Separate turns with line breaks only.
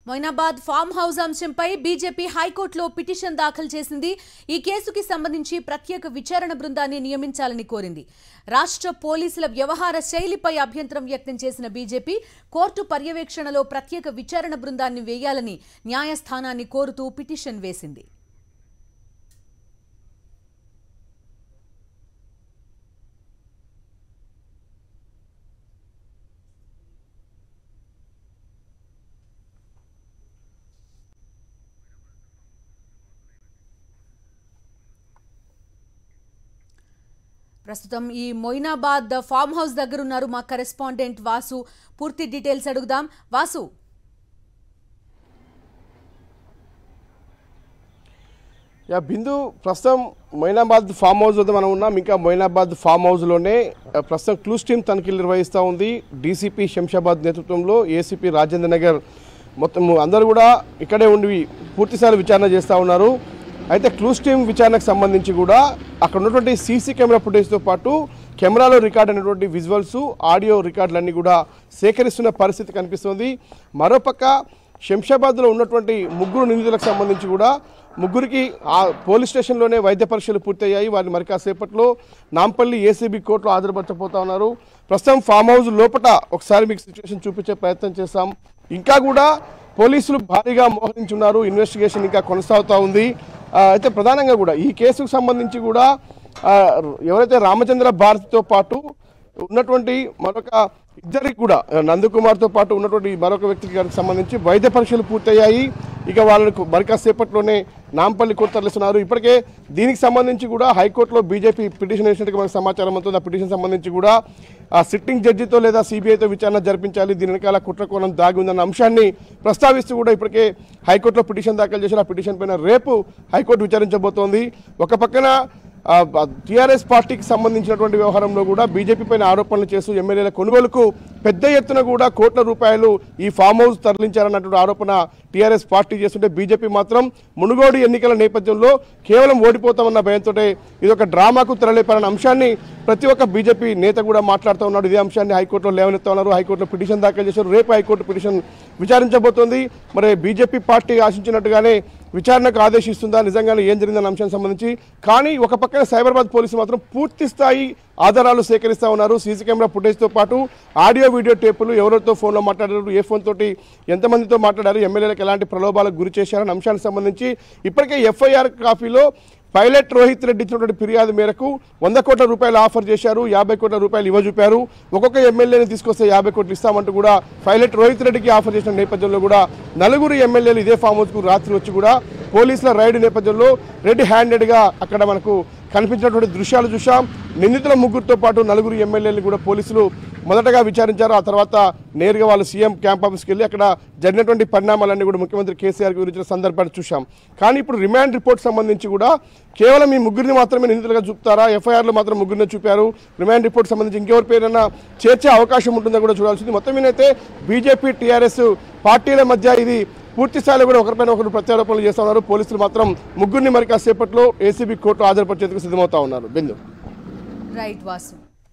Moinabad farm house అంశంపై BJP హైకోర్టులో petition దాఖలు చేసింది ఈ కేసుకి సంబంధించి ప్రత్యేక విచారణ బృందాన్ని నియమించాలని కోరింది రాష్ట్ర పోలీసుల వ్యవహార శైలిపై అభ్యంతరం వ్యక్తం చేసిన బీజేపీ కోర్టు పర్యవేక్షణలో ప్రత్యేక విచారణ బృందాన్ని వేయాలని న్యాయస్థానాన్ని కోరుతూ పిటిషన్ వేసింది ప్రస్తుతం ఈ మొయినాబాద్ ఫామ్ హౌస్ దగ్గర ఉన్నారు మా కరెస్పాండెంట్ వాసు పూర్తి డీటెయిల్స్ అడుగుదాం వాసు
యా బిందు ప్రస్తుతం మొయినాబాద్ ఫామ్ హౌస్ వద్ద మనం ఉన్నాం ఇంకా మొయినాబాద్ ఫామ్ హౌస్లోనే ఆ, ప్రస్తుతం క్లూస్ టీమ్ తనిఖీలు నిర్వహిస్తూ ఉంది డీసీపీ శంషాబాద్ నేతృత్వంలో ఏసీపీ రాజేంద్ర నగర్ మొత్తం అందరూ కూడా ఇక్కడే ఉండి పూర్తిస్థాయి విచారణ చేస్తూ ఉన్నారు అయితే క్లూస్ టీమ్ విచారణకు సంబంధించి కూడా అక్కడ ఉన్నటువంటి సీసీ కెమెరా ఫుటేజ్తో పాటు కెమెరాలో రికార్డ్ అయినటువంటి విజువల్స్ ఆడియో రికార్డులన్నీ కూడా సేకరిస్తున్న పరిస్థితి కనిపిస్తుంది మరోపక్క శంషాబాద్లో ఉన్నటువంటి ముగ్గురు నిందితులకు సంబంధించి కూడా ముగ్గురికి ఆ పోలీస్ స్టేషన్లోనే వైద్య పరీక్షలు పూర్తయ్యాయి వారిని మరి కాసేపట్లో నాంపల్లి ఏసీబీ కోర్టులో హాజరుపరచబోతా ఉన్నారు ప్రస్తుతం ఫామ్ హౌస్ లోపల ఒకసారి మీకు సిచ్యువేషన్ చూపించే ప్రయత్నం చేస్తాం ఇంకా కూడా పోలీసులు భారీగా మోహరించున్నారు ఇన్వెస్టిగేషన్ ఇంకా కొనసాగుతూ ఉంది ఆ, అయితే ప్రధానంగా కూడా ఈ కేసుకు సంబంధించి కూడా ఆ, ఎవరైతే రామచంద్ర భారతితో పాటు ఉన్నటువంటి మరొక ఇద్దరికి కూడా నందకుమార్తో పాటు ఉన్నటువంటి మరొక వ్యక్తికి గారికి సంబంధించి వైద్య పరీక్షలు పూర్తయ్యాయి ఇక వాళ్ళకు మరి కాసేపట్లోనే నాంపల్లి కోర్టు తరలిస్తున్నారు ఇప్పటికే దీనికి సంబంధించి కూడా హైకోర్టులో బీజేపీ పిటిషన్ వేసినట్టుగా మనకు సమాచారం అవుతుంది ఆ పిటిషన్ సంబంధించి కూడా ఆ సిట్టింగ్ జడ్జితో లేదా సిబిఐతో విచారణ జరిపించాలి దీని వెనకాల కుట్రకోణం దాగి ఉందన్న అంశాన్ని ప్రస్తావిస్తూ కూడా ఇప్పటికే హైకోర్టులో పిటిషన్ దాఖలు చేశారు ఆ పిటిషన్ పైన రేపు హైకోర్టు విచారించబోతోంది ఒక పక్కన టీఆర్ఎస్ పార్టీకి సంబంధించినటువంటి వ్యవహారంలో కూడా బీజేపీ పైన ఆరోపణలు చేస్తూ ఎమ్మెల్యేల కొనుగోలుకు పెద్ద ఎత్తున కూడా కోట్ల రూపాయలు ఈ ఫామ్ హౌస్ తరలించారన్నటువంటి ఆరోపణ టీఆర్ఎస్ పార్టీ చేస్తుంటే బీజేపీ మాత్రం మునుగోడు ఎన్నికల నేపథ్యంలో కేవలం ఓడిపోతామన్న భయంతో ఇది ఒక డ్రామాకు తెరలేపారన్న అంశాన్ని ప్రతి ఒక్క బీజేపీ నేత కూడా మాట్లాడుతూ ఉన్నాడు ఇదే అంశాన్ని హైకోర్టులో లేవనెత్తా ఉన్నారు హైకోర్టులో పిటిషన్ దాఖలు చేశారు రేపు హైకోర్టు పిటిషన్ విచారించబోతోంది మరి బీజేపీ పార్టీ ఆశించినట్టుగానే విచారణకు ఆదేశిస్తుందా నిజంగానే ఏం జరిగిందన్న అంశానికి సంబంధించి కానీ ఒక పక్కన సైబరాబాద్ పోలీసులు మాత్రం పూర్తి స్థాయి ఆధారాలు సేకరిస్తూ ఉన్నారు సీసీ కెమెరా ఫుటేజ్తో పాటు ఆడియో వీడియో టేపులు ఎవరితో ఫోన్లో మాట్లాడారు ఏ ఫోన్ తోటి ఎంతమందితో మాట్లాడారు ఎమ్మెల్యేలకు ఎలాంటి ప్రలోభాలకు గురి చేశారన్న అంశానికి సంబంధించి ఇప్పటికే ఎఫ్ఐఆర్ కాపీలో పైలట్ రోహిత్ రెడ్డి ఇచ్చినటువంటి ఫిర్యాదు మేరకు వంద కోట్ల రూపాయలు ఆఫర్ చేశారు యాభై కోట్ల రూపాయలు ఇవ్వ చూపారు ఒక్కొక్క ఎమ్మెల్యేని తీసుకొస్తే యాభై కోట్లు ఇస్తామంటూ కూడా పైలట్ రోహిత్ రెడ్డికి ఆఫర్ చేసిన నేపథ్యంలో కూడా నలుగురు ఎమ్మెల్యేలు ఇదే ఫామ్ హౌస్కు రాత్రి వచ్చి కూడా పోలీసుల రైడ్ నేపథ్యంలో రెడ్ హ్యాండెడ్గా అక్కడ మనకు కనిపించినటువంటి దృశ్యాలు చూసాం నిందితుల ముగ్గురితో పాటు నలుగురు ఎమ్మెల్యేలు కూడా పోలీసులు మొదటగా విచారించారు ఆ తర్వాత నేరుగా వాళ్ళు సీఎం క్యాంప్ ఆఫీస్కి వెళ్ళి అక్కడ జరిగినటువంటి పరిణామాలన్నీ కూడా ముఖ్యమంత్రి కేసీఆర్ గురించిన సందర్భాన్ని చూశాం కానీ ఇప్పుడు రిమాండ్ రిపోర్ట్ సంబంధించి కూడా కేవలం ఈ ముగ్గురిని మాత్రమే నిందితులుగా చూపుతారా ఎఫ్ఐఆర్లో మాత్రం ముగ్గురిని చూపారు రిమాండ్ రిపోర్ట్ సంబంధించి ఇంకెవరి పేరైనా చేర్చే అవకాశం ఉంటుందో కూడా చూడాల్సింది మొత్తం మీదైతే బీజేపీ టీఆర్ఎస్ పార్టీల మధ్య ఇది పూర్తి స్థాయిలో కూడా ఒకరిపైన ఒకరు ప్రత్యారోపణలు చేస్తా ఉన్నారు పోలీసులు మాత్రం ముగ్గురిని మరి కాసేపట్లో ఏసీబీ కోర్టు హాజరుపరిచేందుకు సిద్ధమవుతా ఉన్నారు బిందు
రైట్ వాసు